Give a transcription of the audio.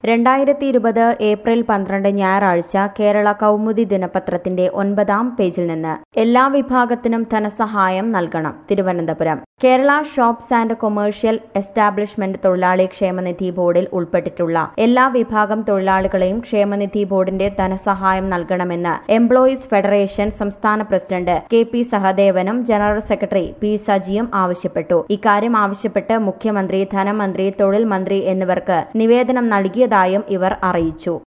രണ്ടായിരത്തി ഇരുപത് ഏപ്രിൽ പന്ത്രണ്ട് ഞായറാഴ്ച കേരള കൗമുദി ദിനപത്രത്തിന്റെ ഒൻപതാം പേജിൽ നിന്ന് എല്ലാ വിഭാഗത്തിനും ധനസഹായം നൽകണം Thiruvananthapuram Kerala shops and commercial establishment തൊഴിലാളി ക്ഷേമനിധി ബോർഡിൽ ഉൾപ്പെട്ടിട്ടുള്ള എല്ലാ വിഭാഗം തൊഴിലാളികളെയും ക്ഷേമനിധി ബോർഡിന്റെ ധനസഹായം നൽകണമെന്ന് എംപ്ലോയീസ് ഫെഡറേഷൻ സംസ്ഥാന പ്രസിഡന്റ് കെ പി സഹദേവനും ജനറൽ സെക്രട്ടറി പി സജിയും ആവശ്യപ്പെട്ടു ഇക്കാര്യം ആവശ്യപ്പെട്ട് മുഖ്യമന്ത്രി ധനമന്ത്രി തൊഴിൽ മന്ത്രി എന്നിവർക്ക് നിവേദനം നൽകിയതായും ഇവർ അറിയിച്ചു